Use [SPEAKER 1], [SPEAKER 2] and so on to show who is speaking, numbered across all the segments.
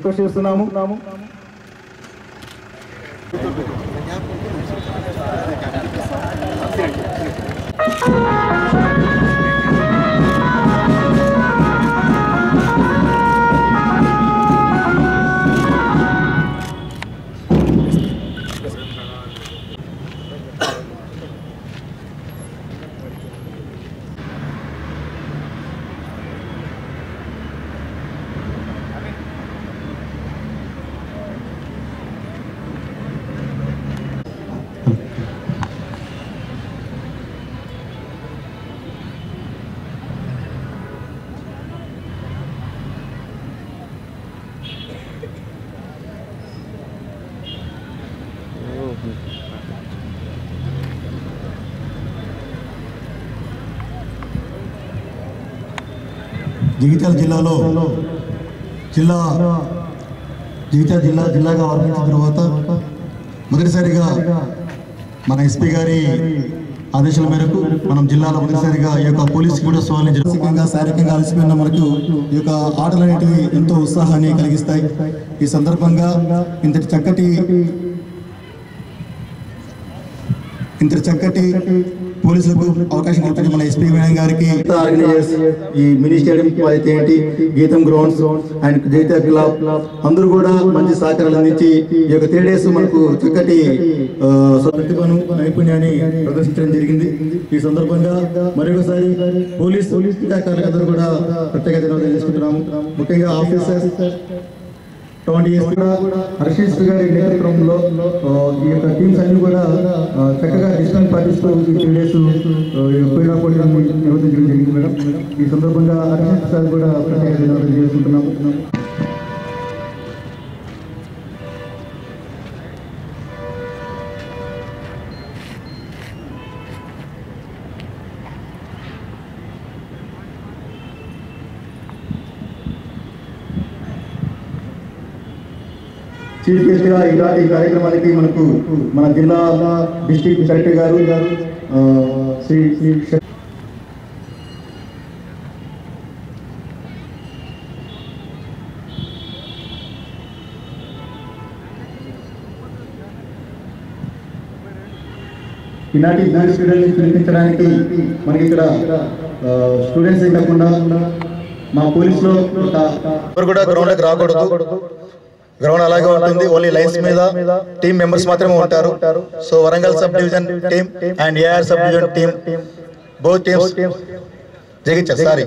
[SPEAKER 1] Request చేస్తున్నాము
[SPEAKER 2] జగిత్యాల జిల్లాలో జిల్లా జగిత్యాల జిల్లా జిల్లాగా వర్ణించిన తర్వాత మొదటిసారిగా మన ఎస్పీ గారి ఆదేశాల మేరకు మనం జిల్లాలో మొదటిసారిగా ఈ యొక్క పోలీస్ క్రీడోత్సవాన్ని మానసికంగా శారీరకంగా అలసిపోయిన మనకు ఈ యొక్క ఆటలు అనేటివి ఎంతో ఉత్సాహాన్ని కలిగిస్తాయి ఈ సందర్భంగా ఇంతటి చక్కటి ఇంత చక్కటి పోలీసులకు అవకాశం కల్పించిన మన ఎస్పీ మేడం గారికి ఆర్గనైజర్స్ ఈ మినీ స్టేడియం అయితే ఏంటి గీతం గ్రౌండ్స్ అండ్ జైతా క్లబ్ అందరూ కూడా మంచి సహకారాలు అందించి ఈ యొక్క త్రీ డేస్ మనకు చక్కటి ఆ, ప్రతిభను నైపుణ్యాన్ని ప్రదర్శించడం జరిగింది ఈ సందర్భంగా మరొకసారి పోలీస్ అధికారులందరూ కూడా ప్రత్యేక ధన్యవాదాలు చేసుకుంటున్నాము ముఖ్యంగా ఆఫీసర్స్ ట్వంటీ ఇయర్స్ కూడా హర్షిత్ గారి నేతృత్వంలో ఆ, ఈ యొక్క టీమ్స్ అన్ని కూడా ఆ, చక్కగా డిస్టెన్స్ పాటిస్తూ ఈ త్రీ డేస్ క్రీడా పోటీలను నిర్వహించడం జరిగింది మేడం ఈ సందర్భంగా హర్షిత్ సార్ కూడా ప్రత్యేక ధన్యవాదాలు చేసుకుంటున్నాము చీఫ్ గెస్ట్ గా ఇలాంటి కార్యక్రమానికి మనకు మన జిల్లా డిస్ట్రిక్ట్ కలెక్టర్ గారు ఆ, శ్రీ శ్రీ శ- ఈనాటి జ్ఞాన క్రీడల్ని పిలిపించడానికి మనకి ఇక్కడ స్టూడెంట్స్ కాకుండా మా పోలీసులో ఒక
[SPEAKER 3] ఎవరు కూడా గ్రౌండ్కి రాకూడదు గ్రౌండ్ అలాగే ఉంటుంది ఓన్లీ లైన్స్ మీద టీమ్ మెంబర్స్ మాత్రమే ఉంటారు so Warangal subdivision team and AR subdivision team both teams Jagtial sorry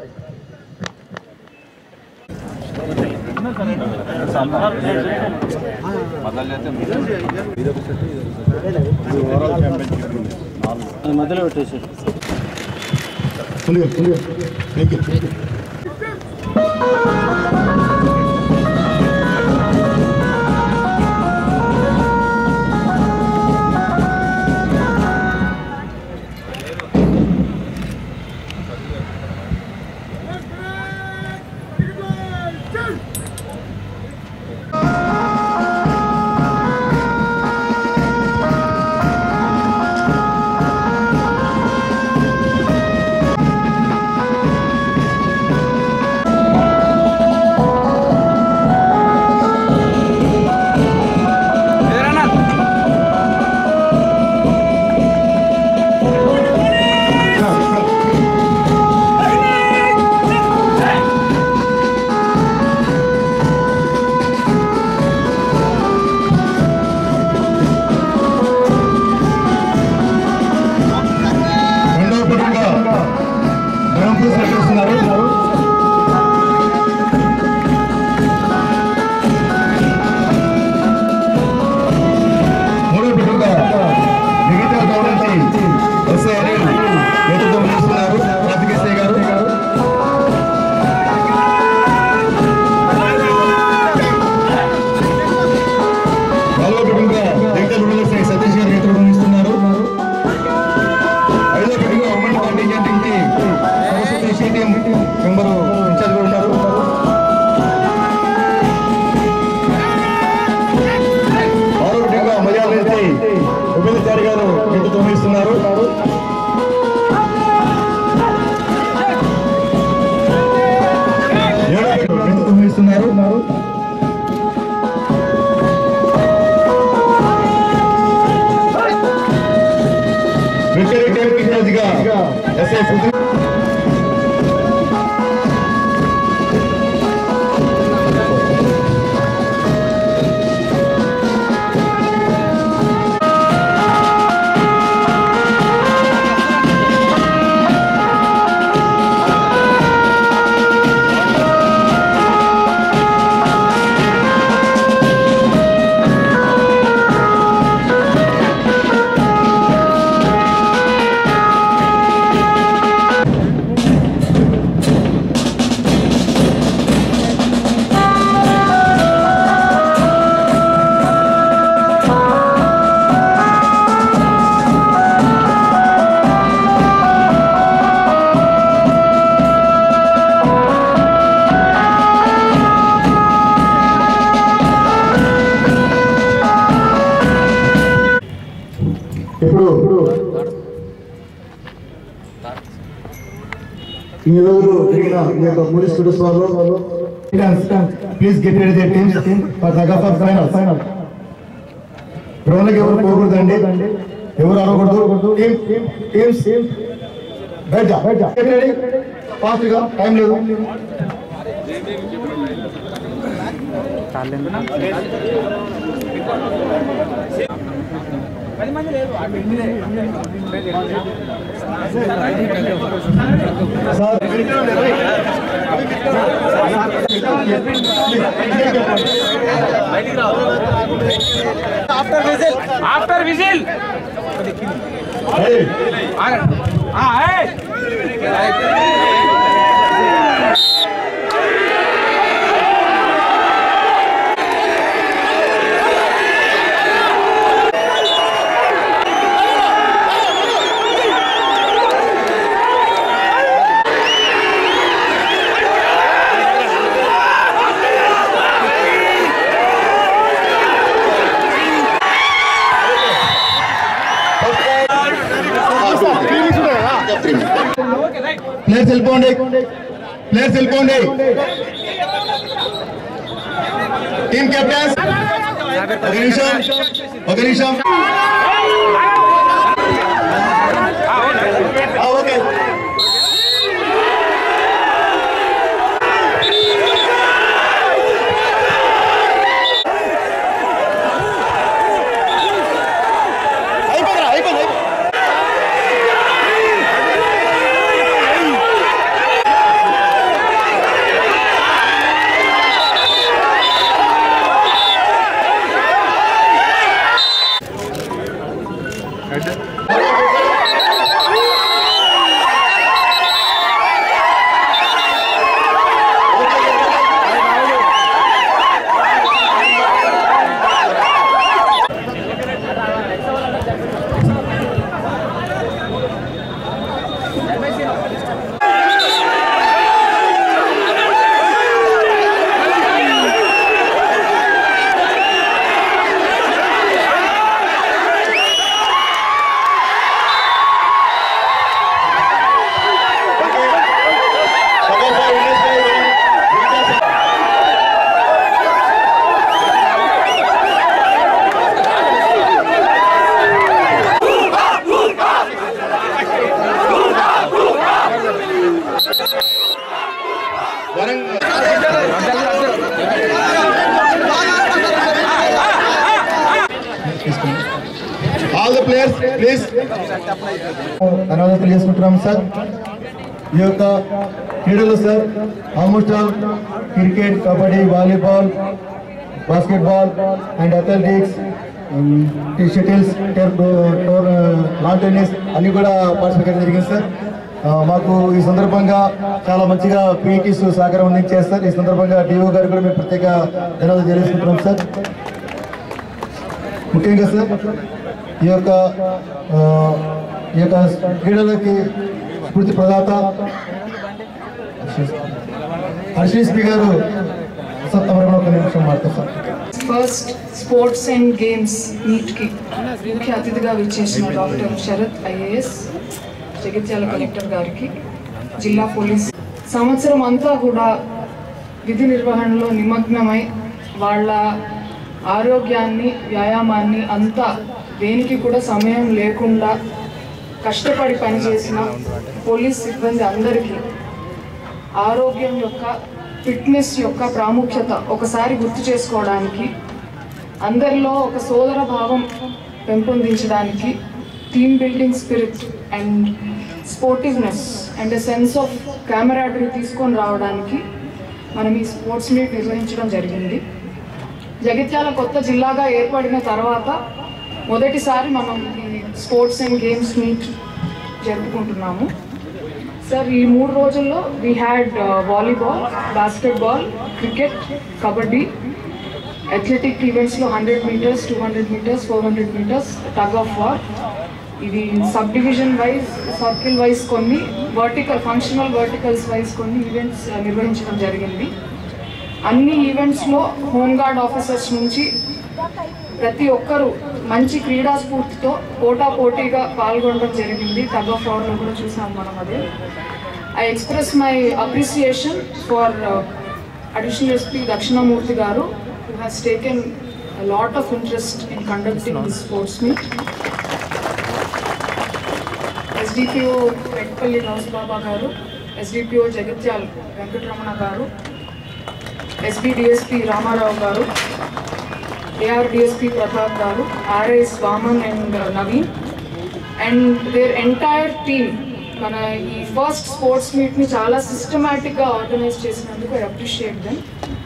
[SPEAKER 4] మధ్యలో పెట్టేసి
[SPEAKER 2] ముందుగా ముందుగా థ్యాంక్ యూ రెండవ పదంగా బ్రహ్మపూర్ చేస్తున్నారు మూడవ పదంగా మిగతా గౌరవించి ఎస్ఐ అనిల్ నేతృత్వం వహిస్తున్నారు ట్రాఫిక్ ఎస్ఐ గారు నాలుగో పదంగా జగిత్యాల రూరల్ ఎస్ఐ సతీష్ గారు నేతృత్వం వహిస్తున్నారు ఐదో పెట్టుగా ఉమ్మడి కాంటింజెంట్ నుంచి సరస్వతి సిటిఎం మెంబరు ఇన్ఛార్జ్ ఉంటారు ఆరో పెట్టుగా మలయాళ నుంచి ఉపేంద్రచారి గారు నేతృత్వం వహిస్తున్నారు ఏడో పెట్టుగా నేతృత్వం వహిస్తున్నారు ఎస్ఐ సుధీర్ ఇప్పుడు ఈ రోజు జరిగిన ఈ యొక్క మూడు స్టూడెంట్స్ వాళ్ళు please get ready the teams for the గఫ్ ఫైనల్ ఫైనల్ గ్రౌండ్కి ఎవరు పోకూడదండి ఎవరు అరవకూడదు టీమ్ టీమ్స్ బయట బయట గెట్ రెడీ ఫాస్ట్గా టైం లేదు sir
[SPEAKER 1] after whistle
[SPEAKER 2] ready players వెళ్ళిపోండి ప్లేయర్స్ వెళ్ళిపోండి టీమ్ కెప్టెన్స్ ఒక నిమిషం ఒక నిమిషం ఆ, ఓకే అయిపోయిందిరా, అయిపోయింది అయిపోయింది. ఓకే సార్ వినేష్ గారు, వినేష్ గారు. ఆల్ ద ప్లేయర్స్ ప్లీజ్ ధన్యవాదాలు తెలియజేసుకుంటున్నాం సార్ ఈ యొక్క క్రీడలు sir almost all cricket kabaddi volleyball basketball and athletics shuttles lawn tennis అన్ని కూడా పార్టిసిపేట్ చేయడం జరిగింది సార్ ఆ, మాకు ఈ సందర్భంగా చాలా మంచిగా పీటీస్ సహకారం అందించారు సార్ ఈ సందర్భంగా డిఓ గారు కూడా మేము ప్రత్యేక ధన్యవాదాలు తెలియజేసుకుంటున్నాం సార్ ముఖ్యంగా సార్ ఈ యొక్క ఆ, ఈ యొక్క క్రీడలకి స్ఫూర్తి ప్రదాత హర్షీస్పి గారు సార్ తమరు ఒక నిమిషం మాట్లాడతారు sir
[SPEAKER 5] first sports and games మీట్కి ముఖ్య అతిథిగా విచ్చేసిన doctor Sharath IAS Jagtial collector గారికి జిల్లా పోలీస్ సంవత్సరం అంతా కూడా విధి నిర్వహణలో నిమగ్నమై వాళ్ళ ఆరోగ్యాన్ని వ్యాయామాన్ని అంతా దేనికి కూడా సమయం లేకుండా కష్టపడి పనిచేసిన పోలీస్ సిబ్బంది అందరికీ ఆరోగ్యం యొక్క ఫిట్నెస్ యొక్క ప్రాముఖ్యత ఒకసారి గుర్తు చేసుకోవడానికి అందరిలో ఒక సోదర భావం పెంపొందించడానికి team building spirit and sportiveness and sense of camaraderie తీసుకొని రావడానికి మనం ఈ స్పోర్ట్స్ మీట్ నిర్వహించడం జరిగింది జగిత్యాల కొత్త జిల్లాగా ఏర్పడిన తర్వాత మొదటిసారి మనం ఈ స్పోర్ట్స్ అండ్ గేమ్స్ మీట్ జరుపుకుంటున్నాము సార్ ఈ మూడు రోజుల్లో we had volleyball basketball cricket kabaddi athletic ఈవెంట్స్లో hundred metres two hundred metres four hundred metres tug of war ఇది subdivision wise circle wise కొన్ని వర్టికల్ ఫంక్షనల్ వర్టికల్స్ వైజ్ కొన్ని events నిర్వహించడం జరిగింది అన్ని ఈవెంట్స్లో హోంగార్డ్ ఆఫీసర్స్ నుంచి ప్రతి ఒక్కరూ మంచి క్రీడా స్ఫూర్తితో పోటా పోటీగా పాల్గొనడం జరిగింది టగ్ ఆఫ్ వార్లో కూడా చూసాం మనం అదే I express my appreciation for additional SP Dakshinamurthy గారు who has taken a lot of interest in conducting this sports meet. SDPO Petpalli Baba గారు ఎస్డిపిఓ జగిత్యాల్ వెంకటరమణ గారు ఎస్బీ డిఎస్పి రామారావు గారు ఏఆర్ డిఎస్పి ప్రతాప్ గారు RS Vaman and Naveen and their entire team మన ఈ first sports మీట్ని చాలా సిస్టమేటిక్గా ఆర్గనైజ్ చేసినందుకు I appreciate them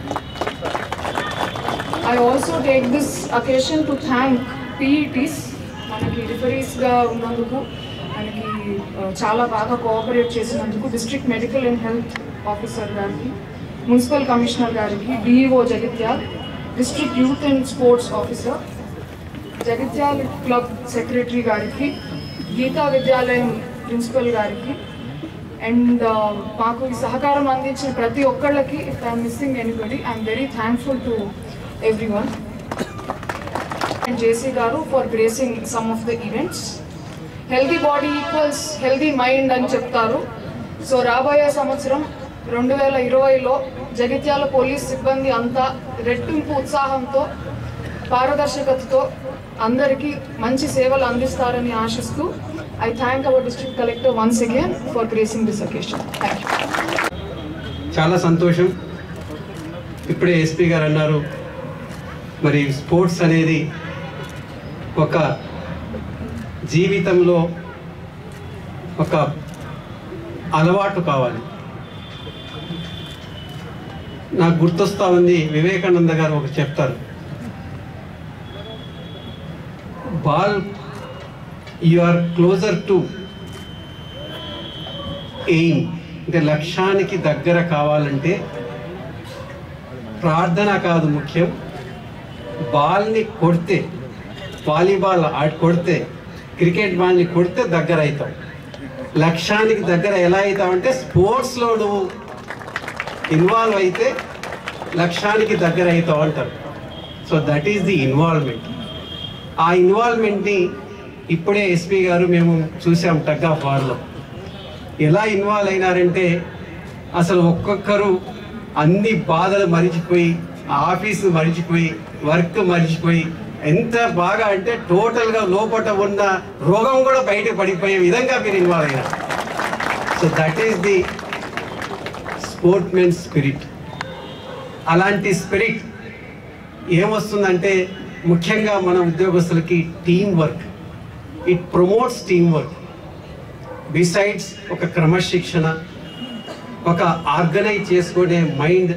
[SPEAKER 5] I also take this occasion to thank PETs మనకి రిఫరీస్గా ఉన్నందుకు మనకి ఆ, చాలా బాగా కోఆపరేట్ చేసినందుకు district medical and health officer గారికి మున్సిపల్ కమిషనర్ గారికి DEO Jagtial district youth and sports officer Jagtial club secretary గారికి గీతా విద్యాలయం ప్రిన్సిపల్ గారికి అండ్ మాకు ఈ సహకారం అందించిన ప్రతి ఒక్కళ్ళకి if I'm missing anybody I'm very thankful to everyone and JC గారు for gracing some of the events healthy body equals healthy mind అని చెప్తారు సో రాబోయే సంవత్సరం రెండు వేల ఇరవైలో జగిత్యాల పోలీస్ సిబ్బంది అంతా రెట్టింపు ఉత్సాహంతో పారదర్శకతతో అందరికీ మంచి సేవలు అందిస్తారని ఆశిస్తూ I thank our district collector once again for gracing this occasion thank you
[SPEAKER 1] చాలా సంతోషం ఇప్పుడే ఎస్పీ గారు అన్నారు మరి స్పోర్ట్స్ అనేది ఒక జీవితంలో ఒక అలవాటు కావాలి నాకు గుర్తొస్తా ఉంది వివేకానంద గారు ఒక చెప్తారు బాల్ you are closer to aim అంటే లక్ష్యానికి దగ్గర కావాలంటే ప్రార్థన కాదు ముఖ్యం బాల్ని కొడితే వాలీబాల్ ఆడి కొడితే క్రికెట్ బాల్ని కొడితే దగ్గర అవుతాం లక్ష్యానికి దగ్గర ఎలా అవుతావంటే స్పోర్ట్స్లో నువ్వు ఇన్వాల్వ్ అయితే లక్ష్యానికి దగ్గర అవుతావు అంటారు so that is the involvement ఆ ఇన్వాల్వ్మెంట్ని ఇప్పుడే ఎస్పీ గారు మేము చూసాం టగ్ ఆఫ్ వార్లో ఎలా ఇన్వాల్వ్ అయినారంటే అసలు ఒక్కొక్కరు అన్ని బాధలు మరిచిపోయి ఆఫీసు మరిచిపోయి వర్క్ మరిచిపోయి ఎంత బాగా అంటే టోటల్గా లోపల ఉన్న రోగం కూడా బయట పడిపోయే విధంగా మీరు ఇన్వాల్వ్ అయినారు so that is the sportsmen spirit అలాంటి స్పిరిట్ ఏమొస్తుందంటే ముఖ్యంగా మన ఉద్యోగస్తులకి teamwork it promotes teamwork besides ఒక క్రమశిక్షణ ఒక ఆర్గనైజ్ చేసుకునే మైండ్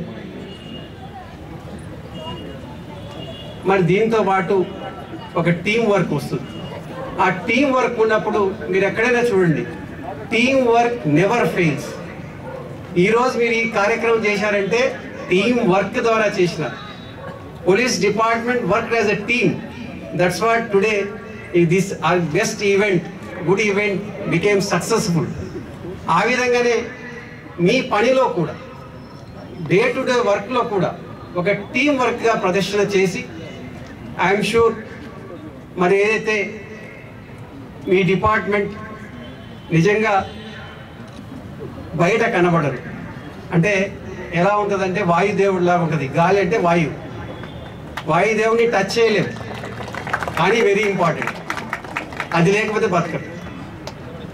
[SPEAKER 1] మరి దీంతో పాటు ఒక టీం వర్క్ వస్తుంది ఆ టీం వర్క్ ఉన్నప్పుడు మీరు ఎక్కడైనా చూడండి టీం వర్క్ నెవర్ ఫెయిల్స్ ఈరోజు మీరు ఈ కార్యక్రమం చేశారంటే టీం వర్క్ ద్వారా చేసినారు police department work as a team that's what today this are best event good event became successful ఆ విధంగానే మీ పనిలో కూడా డే టు డే వర్క్లో కూడా ఒక టీం వర్క్గా ప్రదర్శన చేసి ఐఎమ్ షూర్ మరి ఏదైతే మీ డిపార్ట్మెంట్ నిజంగా బయట కనబడరు అంటే ఎలా ఉంటుందంటే వాయుదేవుడిలా ఉంటుంది గాలి అంటే వాయువు వాయుదేవుని టచ్ చేయలేము కానీ వెరీ ఇంపార్టెంట్ అది లేకపోతే బతకడు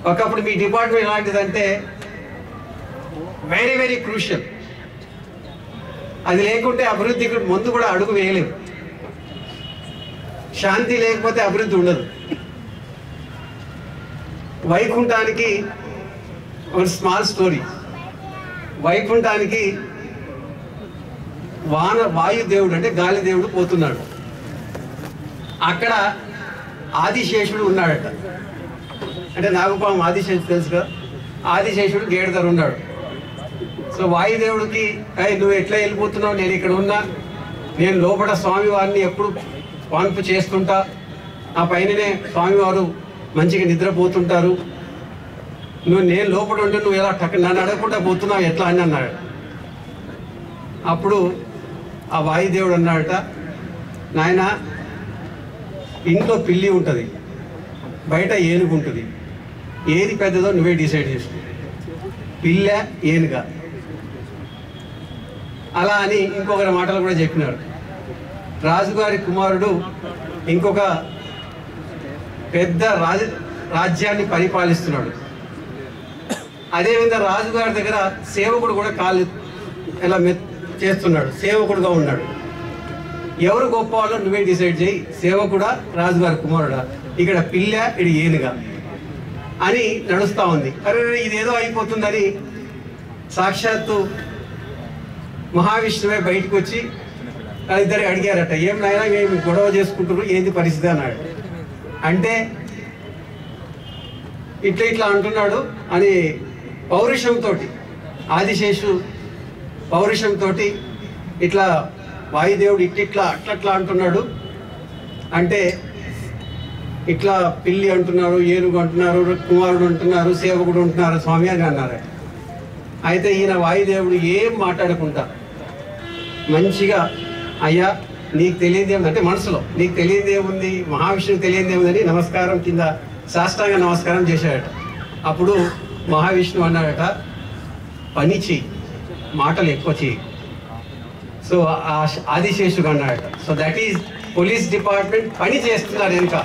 [SPEAKER 1] ఒకప్పుడు మీ డిపార్ట్మెంట్ ఎలాంటిదంటే వెరీ వెరీ క్రూషియల్ అది లేకుంటే అభివృద్ధికి ముందు కూడా అడుగు వేయలేము శాంతి లేకపోతే అభివృద్ధి ఉండదు వైకుంఠానికి ఒక స్మాల్ స్టోరీ వైకుంఠానికి వాన వాయుదేవుడు అంటే గాలి దేవుడు పోతున్నాడు అక్కడ ఆదిశేషుడు ఉన్నాడట అంటే నాగపాము ఆదిశేషుడు తెలుసు కదా ఆదిశేషుడు గేడ దగ్గర ఉన్నాడు సో వాయుదేవుడికి "ఏయ్, నువ్వు ఎట్లా వెళ్ళిపోతున్నావు నేను ఇక్కడ ఉన్నా నేను లోపల స్వామివారిని ఎప్పుడు పాన్పు చేస్తుంటా ఆ పైననే స్వామివారు మంచిగా నిద్రపోతుంటారు నువ్వు నేను లోపల ఉంటే నువ్వు ఎలా టక్ నన్ను అడగకుండా పోతున్నావు ఎట్లా అని అన్నాడు అప్పుడు ఆ వాయుదేవుడు అన్నాడట నాయన ఇంట్లో పిల్లి ఉంటుంది బయట ఏనుగు ఉంటుంది ఏది పెద్దదో నువ్వే డిసైడ్ చేసుకో పిల్ల ఏనుగా అలా అని ఇంకొకరి మాటలు కూడా చెప్పినాడు రాజుగారి కుమారుడు ఇంకొక పెద్ద రాజ రాజ్యాన్ని పరిపాలిస్తున్నాడు అదేవిధంగా రాజుగారి దగ్గర సేవకుడు కూడా కాలు ఇలా మె చేస్తున్నాడు సేవకుడుగా ఉన్నాడు ఎవరు గొప్పవాళ్ళో నువ్వే డిసైడ్ చేయి సేవకుడా రాజుగారి కుమారుడా ఇక్కడ పిల్ల ఇది ఏనుగా అని నడుస్తా ఉంది అరే ఇదేదో అయిపోతుందని సాక్షాత్తు మహావిష్ణువే బయటకు వచ్చి ఇద్దరు అడిగారట ఏం నాయనా మేము గొడవ చేసుకుంటున్నారు ఏంది పరిస్థితి అన్నాడు అంటే ఇట్లా ఇట్లా అంటున్నాడు అని పౌరుషంతో ఆదిశేషు పౌరుషంతో ఇట్లా వాయుదేవుడు ఇట్టిట్లా అట్లట్లా అంటున్నాడు అంటే ఇట్లా పిల్లి అంటున్నారు ఏనుగు అంటున్నారు కుమారుడు అంటున్నారు సేవకుడు అంటున్నారు స్వామి అని అన్నారు అయితే ఈయన వాయుదేవుడు ఏం మాట్లాడకుండా మంచిగా అయ్యా నీకు తెలియదు ఏముంది మనసులో నీకు తెలియదు ఏముంది మహావిష్ణువు తెలియదు ఏముందని నమస్కారం కింద సాష్టాంగ నమస్కారం చేశాడట అప్పుడు మహావిష్ణువు అన్నాడట పని చెయ్యి మాటలు ఎక్కువ చెయ్యి సో ఆ ఆదిశేషుడు అన్నాడట so that is police department పని చేస్తున్నారు వెనుక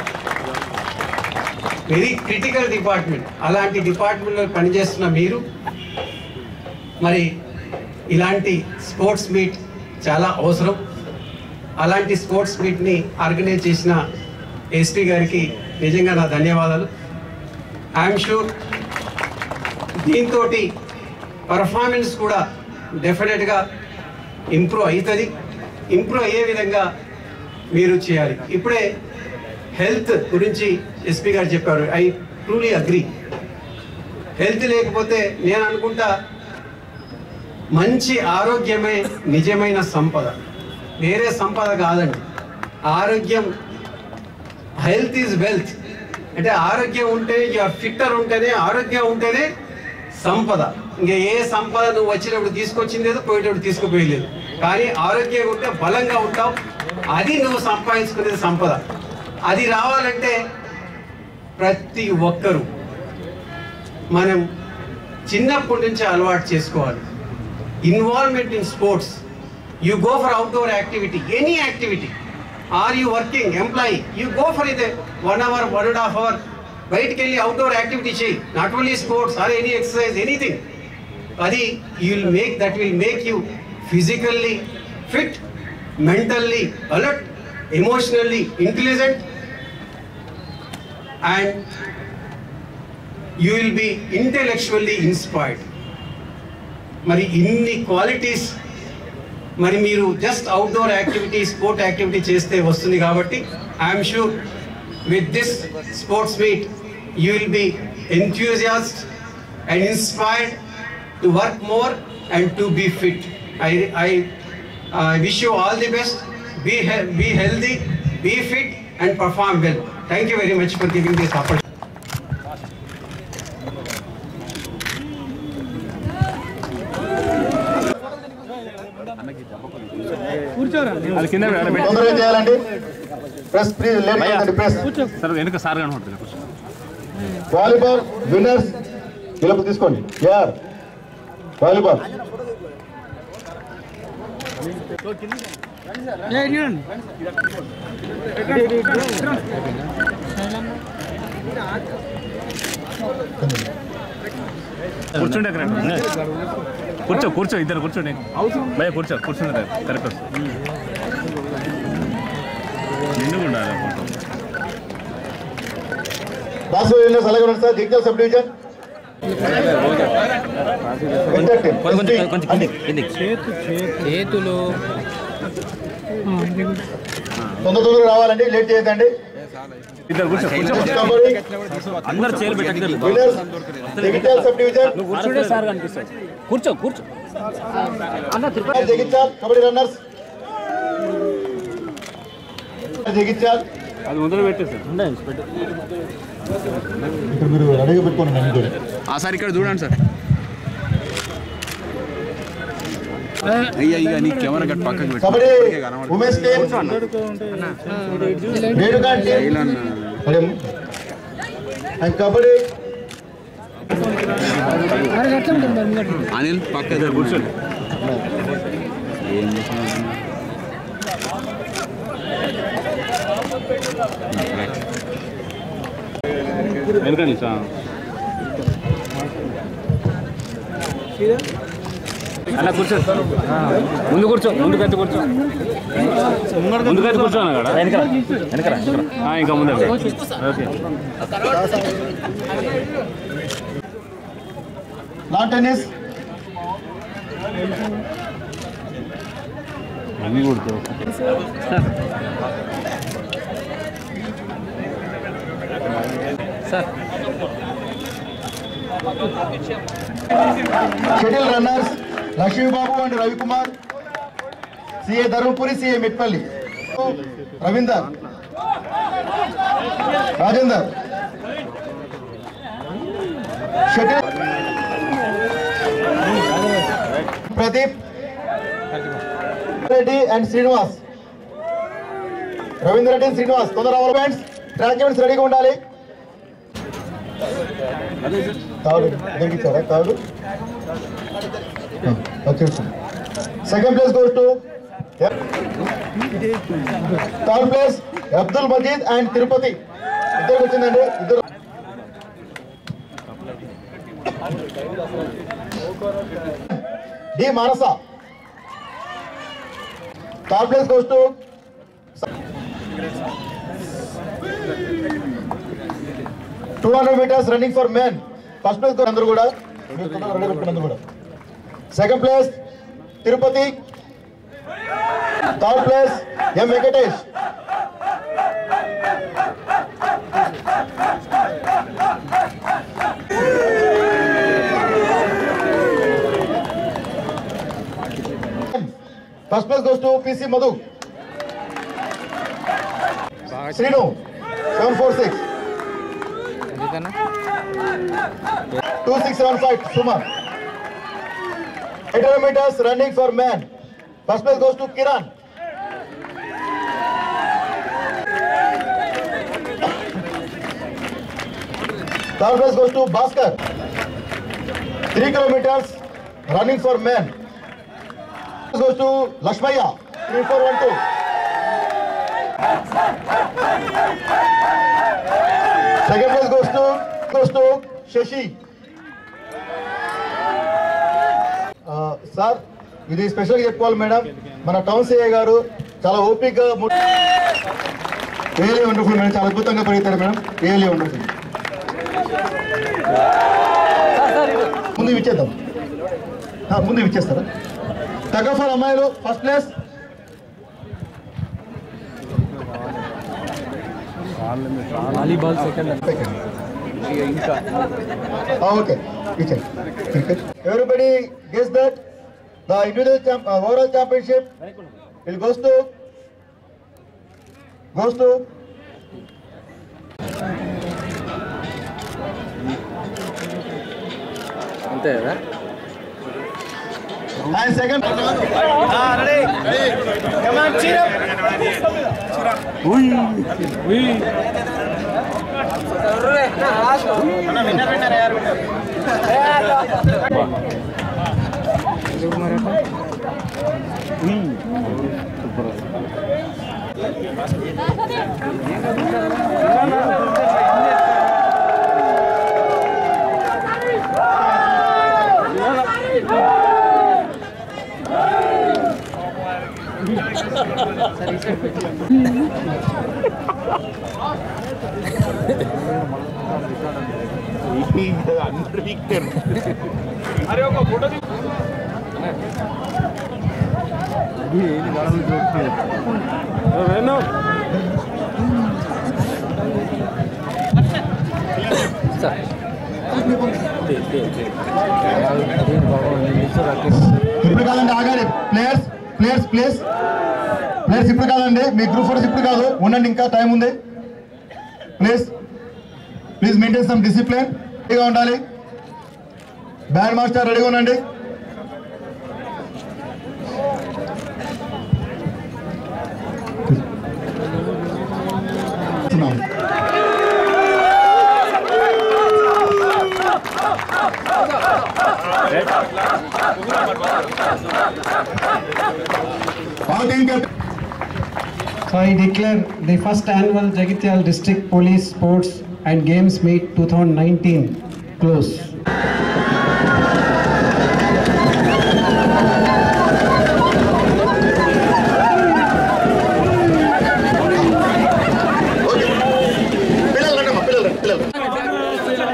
[SPEAKER 1] వెరీ క్రిటికల్ డిపార్ట్మెంట్ అలాంటి డిపార్ట్మెంట్లో పనిచేస్తున్న మీరు మరి ఇలాంటి స్పోర్ట్స్ మీట్ చాలా అవసరం అలాంటి స్పోర్ట్స్ మీట్ని ఆర్గనైజ్ చేసిన ఎస్పీ గారికి నిజంగా నా ధన్యవాదాలు ఐఎమ్ షూర్ దీంతో పర్ఫార్మెన్స్ కూడా డెఫినెట్గా ఇంప్రూవ్ అవుతుంది ఇంప్రూవ్ అయ్యే విధంగా మీరు చేయాలి ఇప్పుడే హెల్త్ గురించి ఎస్పీ గారు చెప్పారు ఐ ట్రూలీ అగ్రి హెల్త్ లేకపోతే నేను అనుకుంటా మంచి ఆరోగ్యమే నిజమైన సంపద వేరే సంపద కాదండి ఆరోగ్యం హెల్త్ ఈజ్ వెల్త్ అంటే ఆరోగ్యం ఉంటే యూఆర్ ఫిట్టర్ ఉంటేనే ఆరోగ్యం ఉంటేనే సంపద ఇంకా ఏ సంపద నువ్వు వచ్చినప్పుడు తీసుకొచ్చింది లేదు పోయేటప్పుడు తీసుకుపోయలేదు కానీ ఆరోగ్యంగా ఉంటే బలంగా ఉంటావు అది నువ్వు సంపాదించుకునేది సంపద అది రావాలంటే ప్రతి ఒక్కరూ మనం చిన్నప్పటి నుంచి అలవాటు చేసుకోవాలి involvement in sports you go for outdoor activity any activity or you working employee you go for ఇది one hour one and half hour బయటికి వెళ్ళి అవుట్డోర్ యాక్టివిటీ చేయి not only sports or any exercise anything అది you will make that will make you physically fit mentally alert emotionally intelligent and you will be intellectually inspired మరి ఇన్ని qualities మరి మీరు just outdoor activity sport activity చేస్తే వస్తుంది కాబట్టి I'm sure with this sports meet you will be enthusiast and inspired to work more and to be fit I I wish you all the best be be healthy be fit and perform well thank you very much for giving this opportunity
[SPEAKER 4] అది కింద పెట్టి
[SPEAKER 3] తొందరగా చేయాలండి press please late అవుతుంది press
[SPEAKER 4] sir వెనుక sir కనబడుతుంది కూర్చో
[SPEAKER 3] volleyball winners గెలుపు తీసుకోండి యార్ వాలీబాల్
[SPEAKER 4] కూర్చుంటే కరెక్ట్ కూర్చో కూర్చో ఇద్దరు కూర్చోండి భయ కూర్చో కూర్చుంటే కరెక్ట్ వస్తుంది నిండుగా ఉండాలి ఫోటో
[SPEAKER 3] బాసు విలియమ్స్ అలాగే ఉన్నారు sir Jagtial subdivision Venkat team.
[SPEAKER 6] చేతులు
[SPEAKER 3] తొందర తొందరగా రావాలండి లేట్ చేయొద్దండి
[SPEAKER 4] ఇద్దరు కూర్చో కూర్చో
[SPEAKER 3] కబడ్డీ
[SPEAKER 6] అందరు చేరు పెట్టారు
[SPEAKER 3] విన్నర్స్ జగిత్యాల సబ్ డివిజన్
[SPEAKER 6] కూర్చుంటే సార్ కనిపిస్తుంది కూర్చో కూర్చో
[SPEAKER 3] జగిత్యాల్ కబడ్డీ రన్నర్స్ జగిత్యాల్
[SPEAKER 4] అది ముందర పెట్టేసి
[SPEAKER 3] ఇక్కడ మీరు రెడీగా పెట్టుకోండి నన్ను కూడా
[SPEAKER 4] ఆ సార్ ఇక్కడ చూడండి సార్ అయ్యా ఇక నీ కెమెరా కట్ పక్కకి పెట్టు.
[SPEAKER 3] కబడ్డీ
[SPEAKER 4] ఇప్పటికే కనబడుతుంది.
[SPEAKER 3] Women's team Renuka team and kabaddi
[SPEAKER 4] Anil పక్క ఇద్దరు కూర్చోండి ఏం చేస్తున్నారు వెనకండి సార్ అలా కూర్చో ముందు కూర్చో ముందు కత్తి కూర్చో ముందు కత్తి కూర్చో అన్న కదా వెనకరా వెనకరా ఇంకా ముందు ఓకే
[SPEAKER 3] లాన్ టెన్నిస్
[SPEAKER 4] అన్నీ కూర్చో
[SPEAKER 3] shuttle runners Lakshmibabu and Ravikumar CA Dharmapuri CA Metpalli Ravinder Rajender shuttle Pradeep Reddy and Srinivas Ravinder Reddy Srinivas తొందర రావాలి ఫ్రెండ్స్ ట్రాక్ ఈవెంట్స్ రెడీగా ఉండాలి తాడు దొరికిచ్చారా తాడు వచ్చేసి second place goes to third place Abdul Majeed and Tirupati ఇద్దరికి వచ్చిందండి ఇద్దరు D Manasa third place goes to two hundred metres running for men first place అందరూ కూడా మీరు తొందరగా రెడీ పెట్టుకోండి అందరూ కూడా second place Tirupati third place M Venkatesh first place goes to PC Madhu Srinu seven four six two six seven five Suman 800 meters running for men. First place goes to Kiran. Third place goes to Bhaskar. 3 kilometers running for men. This goes to Lakshmaya. 3412. Second place goes to goes to Shashi. ఆ, sir ఇది స్పెషల్గా చెప్పుకోవాలి madam మన town CI గారు చాలా ఓపిక్గా really wonderful madam చాలా అద్భుతంగా పరిగెత్తారు మేడం రియలీ వండర్ఫుల్ ముందు ఇవి ఇచ్చేద్దాం ఆ, ముందు ఇవి ఇచ్చేస్తారా తగ్గఫర్ అమ్మాయిలు first place
[SPEAKER 6] volleyball second
[SPEAKER 3] okay ఇచ్చేయండి cricket everybody guess that the individual overall championship will goes to goes to
[SPEAKER 6] అంతే కదా
[SPEAKER 3] అండ్ సెకండ్
[SPEAKER 2] ఇప్పుడు కాదండి ఆగాలి ప్లేయర్స్ ప్లేయర్స్ ప్లేస్ ప్లేయర్స్ ఇప్పుడు కాదండి మీ గ్రూప్ ఫోటోస్ ఇప్పుడు కాదు ఉండండి ఇంకా టైం ఉంది please please maintain some discipline రెడీగా ఉండాలి బ్యాండ్ మాస్టర్ రెడీగా ఉండండి All team captain.
[SPEAKER 1] So I declare the first annual Jagityal District Police Sports and Games Meet 2019 closed.
[SPEAKER 2] పిల్లలు రండి అమ్మా, పిల్లలు రండి, పిల్లలు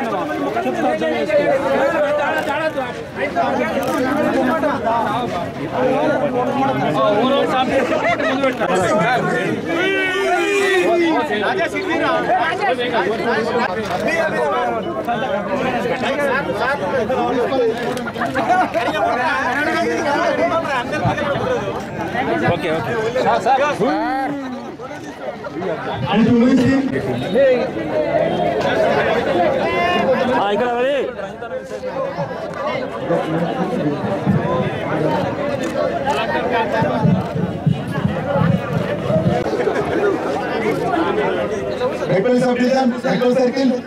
[SPEAKER 4] okay okay
[SPEAKER 2] And to win team,
[SPEAKER 4] ఇక్కడ మరి
[SPEAKER 2] Equal subdivision, equal circle.